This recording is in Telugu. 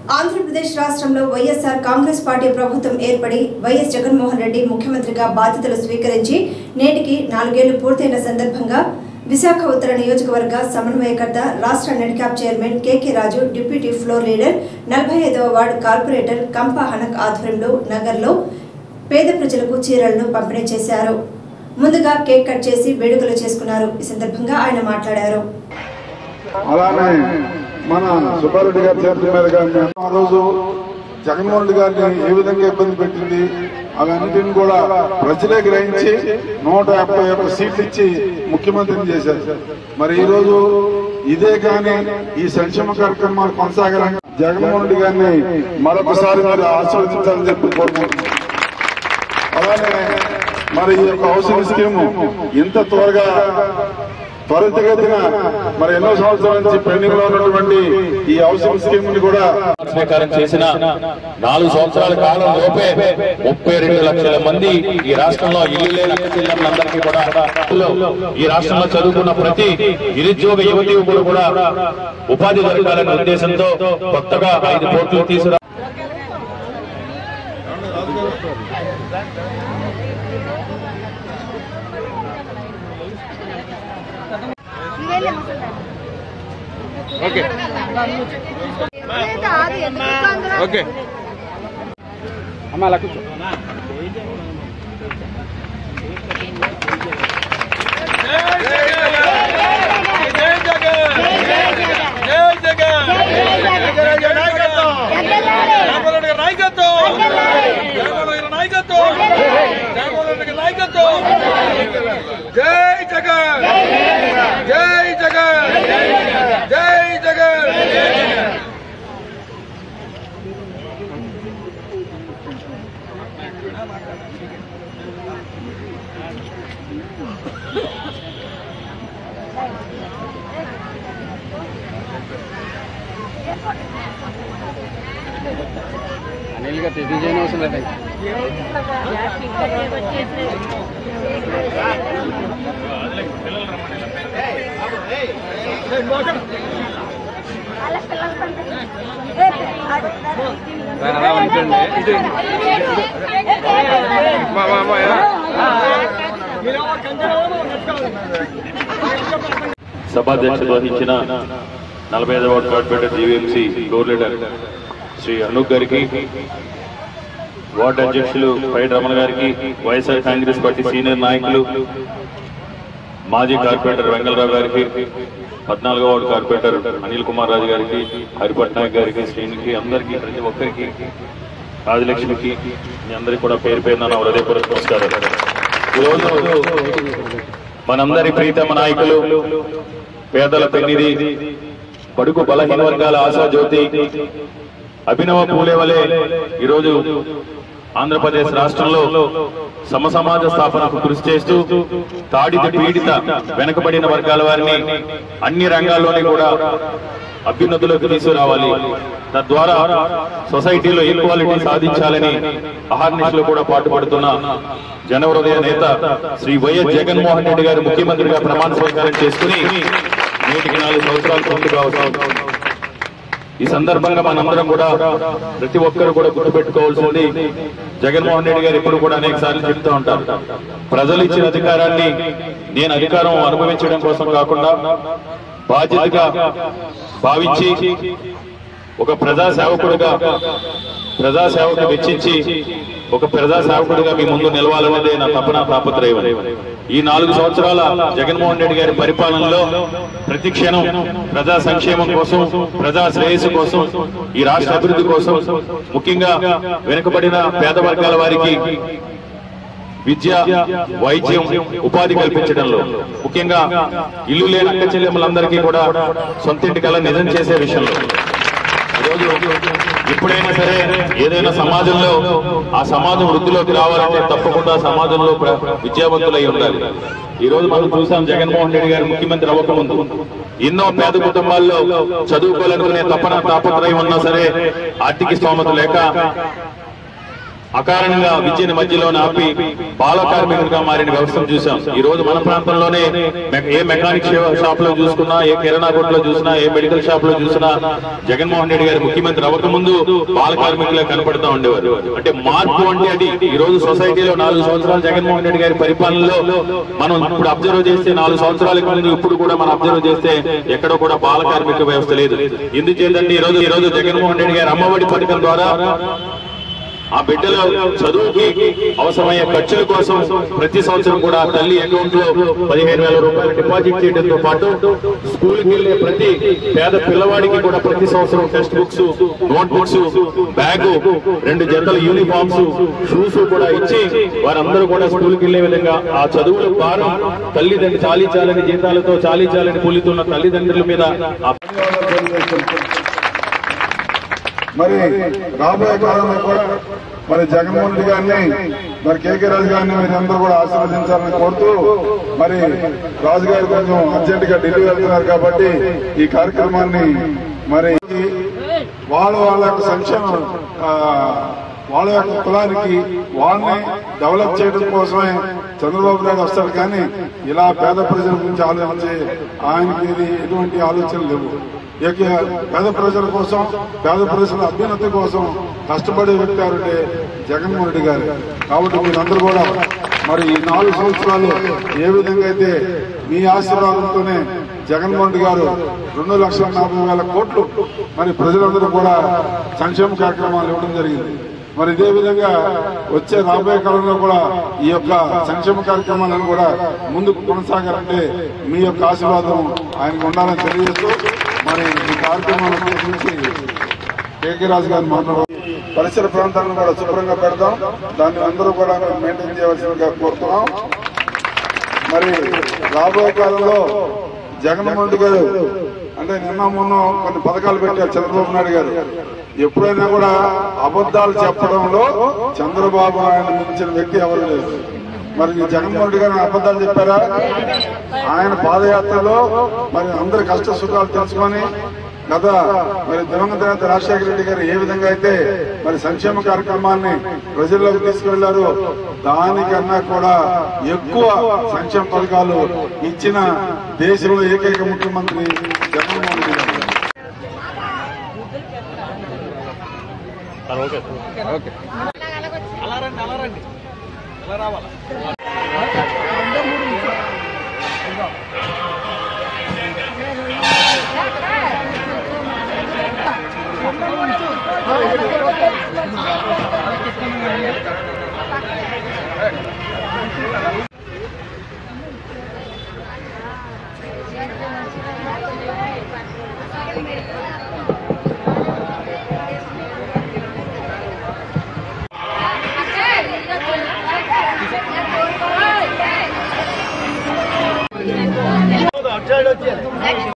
ఆంధ్రప్రదేశ్ రాష్ట్రంలో వైఎస్ఆర్ కాంగ్రెస్ పార్టీ ప్రభుత్వం ఏర్పడి వైఎస్ జగన్మోహన్ రెడ్డి ముఖ్యమంత్రిగా బాధ్యతలు స్వీకరించి నేటికి నాలుగేళ్లు పూర్తయిన సందర్భంగా విశాఖ ఉత్తర నియోజకవర్గ సమన్వయకర్త రాష్ట్ర నెడ్క్యాప్ చైర్మన్ కేకే రాజు డిప్యూటీ ఫ్లోర్ లీడర్ నలభై ఐదవ వార్డు కార్పొరేటర్ కంపా హనక్ ఆధ్వర్యంలో నగర్లో పేద ప్రజలకు చీరలను పంపిణీ చేశారు ముందుగా కేక్ కట్ చేసి వేడుకలు చేసుకున్నారు ఈ సందర్భంగా ఆయన మాట్లాడారు అలానే మన సుబ్బారెడ్డి గారి చేతుల మీదుగా మేము ఆ రోజు జగన్మోహన్ రెడ్డి గారిని ఏ విధంగా ఇబ్బంది పెట్టింది అవన్నిటిని కూడా ప్రజలే గ్రహించి నూట యాభై ఒక్క సీట్లు ఇచ్చి ముఖ్యమంత్రిని చేశారు మరి ఈ రోజు ఇదే కానీ ఈ సంక్షేమ కార్యక్రమాలు కొనసాగాలని జగన్మోహన్ రెడ్డి గారిని మరొకసారి మీరు ఆశీర్వదించాలని చెప్పి కోరుకుంటున్నాం అలానే మరి ఈ యొక్క హౌసింగ్ స్కీమ్ ఇంత త్వరగా త్వరితగతిన మరి ఎన్నో సంవత్సరాల నుంచి పెండింగ్ లో ఉన్నటువంటి ఈ హౌసింగ్ స్కీమ్ ని కూడా స్వీకారం చేసిన నాలుగు సంవత్సరాల కాలం లోపే ముప్పై రెండు లక్షల మంది ఈ రాష్ట్రంలో ఇల్లు లేని అక్క చెల్లెమ్మలందరికీ కూడా ఈ రాష్ట్రంలో చదువుకున్న ప్రతి నిరుద్యోగ యువతి యువకులు కూడా ఉపాధి దొరకాలనే ఉద్దేశంతో కొత్తగా ఐదు కోట్లు తీసుకురా ఓకే అమ్మా అలా కూర్చో జై జగన్ జై జగన్ జై జగన్ అనిల్ గారు డిజైన్ అవసరం లేదు అలా ఉంటుంది ఇటు మా మా మా సభాధ్యక్షత వహించిన నలభై ఐదవ ward corporator GVMC floor leader Shri Anoop గారికి వార్డు అధ్యక్షులు పైడి రమణ గారికి వైఎస్ఆర్ కాంగ్రెస్ పార్టీ సీనియర్ నాయకులు మాజీ కార్పొరేటర్ వెంగళరావు గారికి పద్నాలుగో వార్డు కార్పొరేటర్ అనిల్ కుమార్ రాజు గారికి హరిపట్నాయక్ గారికి శ్రీనికి అందరికీ ప్రతి ఒక్కరికి రాజలక్ష్మికి మీ అందరికీ కూడా పేరు పేరున నా హృదయపూర్వక నమస్కారం ఈరోజు మనందరి ప్రీతమ నాయకులు పేదల పెన్నిది బడుగు బలహీన వర్గాల ఆశాజ్యోతి అభినవ పూలే వలె ఈరోజు ఆంధ్రప్రదేశ్ రాష్ట్రంలో సమసమాజ స్థాపనకు కృషి చేస్తూ తాడిత పీడిత వెనుకబడిన వర్గాల వారిని అన్ని రంగాల్లోని కూడా అభ్యున్నతిలోకి తీసుకురావాలి తద్వారా సొసైటీలో ఈక్వాలిటీ సాధించాలని అహర్నిశలు కూడా పాటుపడుతున్న జనహృదయ నేత శ్రీ వైఎస్ జగన్మోహన్ రెడ్డి గారు ముఖ్యమంత్రిగా ప్రమాణ స్వీకారం చేసుకుని నేటికి నాలుగు సంవత్సరాలు పూర్తి కావచ్చు ఈ సందర్భంగా మనందరం కూడా ప్రతి ఒక్కరు కూడా గుర్తుపెట్టుకోవాల్సింది జగన్మోహన్ రెడ్డి గారు ఇప్పుడు కూడా అనేక సార్లు చెప్తూ ఉంటారు ప్రజలు ఇచ్చిన అధికారాన్ని నేను అధికారం అనుభవించడం కోసం కాకుండా బాధ్యతగా భావించి ఒక ప్రజా సేవకుడుగా ప్రజా సేవకు వెచ్చించి ఒక ప్రజా సేవకుడిగా మీ ముందు నిలవాలన్నదే నా తపన తాపత్రయం ఈ నాలుగు సంవత్సరాల జగన్మోహన్ రెడ్డి గారి పరిపాలనలో ప్రతి క్షణం ప్రజా సంక్షేమం కోసం ప్రజా శ్రేయస్సు కోసం ఈ రాష్ట్ర అభివృద్ధి కోసం ముఖ్యంగా వెనుకబడిన పేద వర్గాల వారికి విద్య వైద్యం ఉపాధి కల్పించడంలో ముఖ్యంగా ఇల్లు లేని అక్క చెల్లెమ్మలందరికీ కూడా సొంతింటి కళ నిజం చేసే విషయంలో ఈరోజు ఎప్పుడైనా సరే ఏదైనా సమాజంలో ఆ సమాజం వృద్ధిలోకి రావాలంటే తప్పకుండా సమాజంలో ప్ర- విద్యావంతులై ఉండాలి ఈ రోజు మనం చూసాం జగన్మోహన్ రెడ్డి గారు ముఖ్యమంత్రి అవ్వకముందు ఎన్నో పేద కుటుంబాల్లో చదువుకోవాలనుకునే తపన తాపత్రయం ఉన్నా సరే ఆర్థిక స్తోమత లేక అకారణంగా విద్యను మధ్యలో ఆపి బాల కార్మికులుగా మారిన వ్యవస్థను చూసాం ఈ రోజు మన ప్రాంతంలోనే మె- ఏ మెకానిక్ షాప్ లో చూసుకున్నా ఏ కిరాణా కొట్లో చూసినా ఏ మెడికల్ షాప్ లో చూసినా జగన్మోహన్ రెడ్డి గారు ముఖ్యమంత్రి అవ్వక ముందు బాల కార్మికులే కనపడుతూ ఉండేవారు అంటే మార్పు అంటే అది ఈ రోజు సొసైటీలో నాలుగు సంవత్సరాలు జగన్మోహన్ రెడ్డి గారి పరిపాలనలో మనం ఇప్పుడు అబ్జర్వ్ చేస్తే నాలుగు సంవత్సరాలకు ముందు ఇప్పుడు కూడా మనం అబ్జర్వ్ చేస్తే ఎక్కడ కూడా బాల కార్మిక వ్యవస్థ లేదు ఎందుచేతంటే ఈ రోజు ఈ రోజు జగన్మోహన్ రెడ్డి గారి అమ్మఒడి పథకం ద్వారా ఆ బిడ్డల చదువుకి అవసరమయ్యే ఖర్చుల కోసం ప్రతి సంవత్సరం కూడా తల్లి అకౌంట్ లో పదిహేను వేల రూపాయలు డిపాజిట్ చేయడంతో పాటు స్కూల్ కి వెళ్లే ప్రతి పేద పిల్లవాడికి కూడా ప్రతి సంవత్సరం text books note books bag రెండు జతల యూనిఫామ్స్ షూస్ కూడా ఇచ్చి వారందరూ కూడా స్కూల్ కి వెళ్లే విధంగా ఆ చదువుల భారం తల్లిదండ్రులు చాలీ చాలని జీతాలతో చాలీ చాలని కూలితున్న తల్లిదండ్రుల మీద ఆ మరి రాబోయే కాలంలో కూడా మరి జగన్మోహన్ రెడ్డి గారిని మరి కేకే రాజు గారిని మీరు అందరూ కూడా ఆశీర్వదించాలని కోరుతూ మరి రాజు గారు కొంచెం అర్జెంట్ గా ఢిల్లీ వెళ్తున్నారు కాబట్టి ఈ కార్యక్రమాన్ని మరి వాళ్ళ వాళ్ళ యొక్క సంక్షేమం ఆ, వాళ్ళ యొక్క కులానికి వాళ్ళని డెవలప్ చేయడం కోసమే చంద్రబాబు నాయుడు వస్తారు కానీ ఇలా పేద ప్రజల గురించి ఆలోచించి ఆయనకి ఇది ఎటువంటి ఆలోచనలు లేవు ఇక పేద ప్రజల కోసం పేద ప్రజల అభ్యున్నతి కోసం కష్టపడే వ్యక్తి ఎవరంటే జగన్మోహన్ రెడ్డి గారు కాబట్టి మీరందరూ కూడా మరి ఈ నాలుగు సంవత్సరాలు ఏ విధంగా అయితే మీ ఆశీర్వాదంతోనే జగన్మోహన్ రెడ్డి గారు రెండు లక్షల నలభై వేల కోట్లు మరి ప్రజలందరూ కూడా సంక్షేమ కార్యక్రమాలు ఇవ్వడం జరిగింది మరి ఇదే విధంగా వచ్చే రాబోయే కాలంలో కూడా ఈ యొక్క సంక్షేమ కార్యక్రమాలను కూడా ముందుకు కొనసాగాలంటే మీ యొక్క ఆశీర్వాదం ఆయనకు ఉండాలని తెలియజేస్తూ మరి ఈ కార్యక్రమాన్ని ఉద్దేశించి కేకే రాజు గారిని మాట్లాడారు పరిసర ప్రాంతాలను కూడా శుభ్రంగా పెడతాం దాన్ని అందరూ కూడా మెయింటైన్ చేయవలసిందిగా కోరుతున్నాం మరి రాబోయే కాలంలో జగన్మోహన్ రెడ్డి గారు అంటే నిన్న మొన్న కొన్ని పథకాలు పెట్టారు చంద్రబాబు నాయుడు గారు ఎప్పుడైనా కూడా అబద్ధాలు చెప్పడంలో చంద్రబాబు నాయుడు మించిన వ్యక్తి ఎవరు లేదు మరి ఈ జగన్మోహన్ రెడ్డి గారు అబద్ధాలు చెప్పారా ఆయన పాదయాత్రలో మరి అందరి కష్ట సుఖాలు తెలుసుకొని గత మరి దివంగత నేత రాజశేఖర రెడ్డి గారు ఏ విధంగా అయితే మరి సంక్షేమ కార్యక్రమాన్ని ప్రజల్లోకి తీసుకువెళ్లారో దానికన్నా కూడా ఎక్కువ సంక్షేమ పథకాలు ఇచ్చిన దేశంలో ఏకైక ముఖ్యమంత్రి జగన్మోహన్ రెడ్డి గారు ఓకే అటు సైడ్ వచ్చి